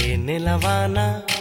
తేనెల వాన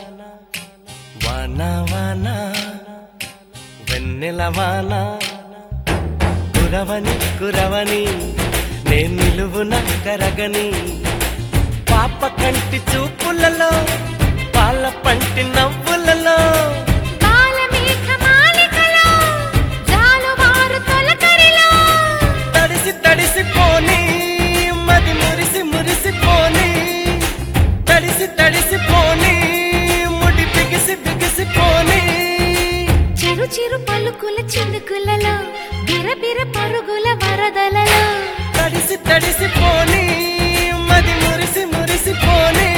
వాన వాన వెన్నెల వాన కురవని కురవని నేను నిలువున కరగని పాప కంటి చూపులలో పాల పంటి నవ్వులలో బాలమేఘమాలికలో, జాలువారు తొలకరిలో, తడిసి తడిసి పోని మది మురిసి మురిసి పోని తడిసి తడిసి పోని ముడి బిగిసి బిగిసి పోని చిరు చిరు పలుకుల చినుకులలో బిరబిర పరుగుల వరదలలో తడిసి తడిసి పోని మది మురిసి మురిసి పోని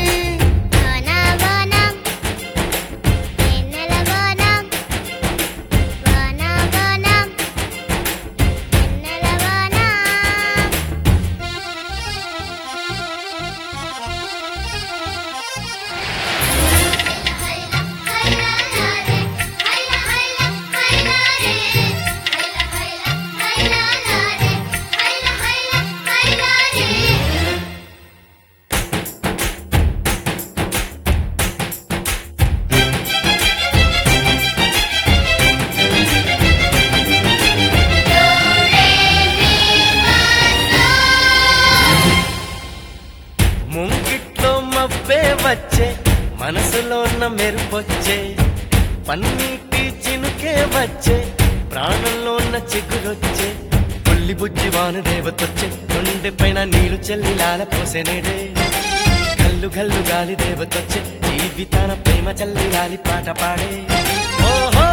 ముంగిట్లో మబ్బే వచ్చే మనసులో ఉన్న మెరుపొచ్చే పన్నీటి చినుకే వచ్చే ప్రాణంలో ఉన్న చిగురొచ్చే పుల్లి బుజ్జి వాన దేవతొచ్చే గుండె పైన నీరు చెల్లి లాల పోసెనేడే గల్లు గల్లు గాలి దేవతొచ్చే జీవితాన ప్రేమ చల్లి లాలి పాట పాడే ఓహో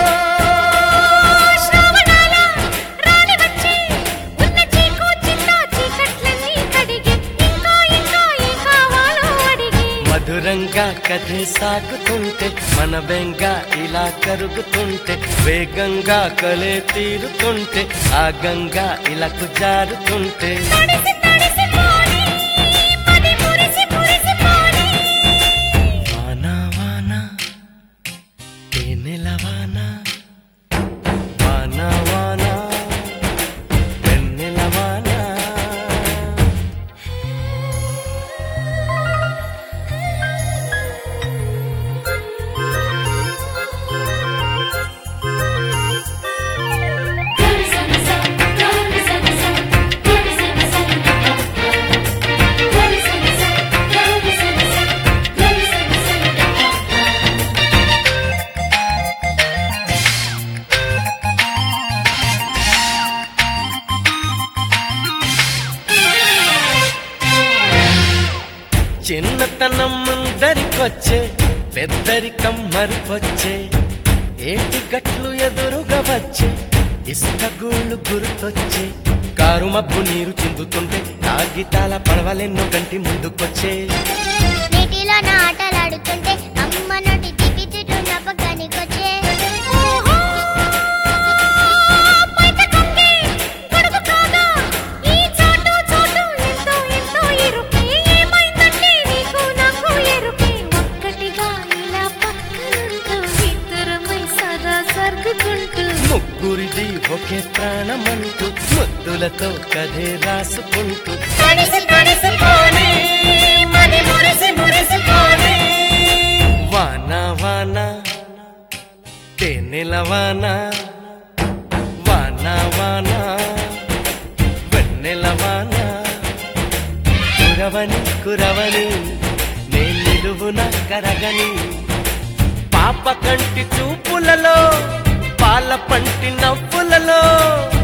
శ్రావణాల రాణి వచ్చి ఉన్న చీకు చిన్న చీకట్లన్నీ కడిగి ఇంకా ఇంకా ఏం కావాలో అడిగి మధురంగా కథే సాగుతుంటే మన బెంగ ఇలా కరుగుతుంటే వేగంగా కలే తీరుతుంటే ఆ గంగా ఇలాకు జారుతుంటే తడిసి తడిసి పోని మది మురిసి మురిసి పోని వాన వాన తేనెల వాన వాన వాన వెన్నెల వాన చిన్నతనం ముందరికొచ్చే పెద్దరికం మరుపొచ్చే ఏటి గట్లు ఎదురుగా వచ్చే ఇసుక గూళ్ళు గుర్తొచ్చే కారు మబ్బు నీరు చిందుతుంటే కాగితాల పడవలెన్నో గంటి ముందుకొచ్చే నీటిలో ఆటలాడుతుంటే అమ్మ నోటి తిప్పి చుట్టూ నప్పగానికొచ్చే ఓహో పైట కంగే గొడుగు కాగా ఈ చోటు చోటు ఎంతో ఎంతో ఇరుకే ఏమైందంటే నీకు నాకు ఎరుకే ఒక్కటిగా ఇలా పక్కనుంటూ ఇద్దరమై సదా సర్గుకుంటూ ముగ్గురిది ఒకే ప్రాణమంటూ ముద్దులతో కథే రాసుకుంటూ తడిసి తడిసి పోనీ మది మురిసి మురిసి పోనీ వాన వాన తేనెల వాన వాన వాన వెన్నెల వాన కురవని కురవని నే నిలువున కరగని పాప కంటి చూపులలో పాల పంటి నవ్వులలో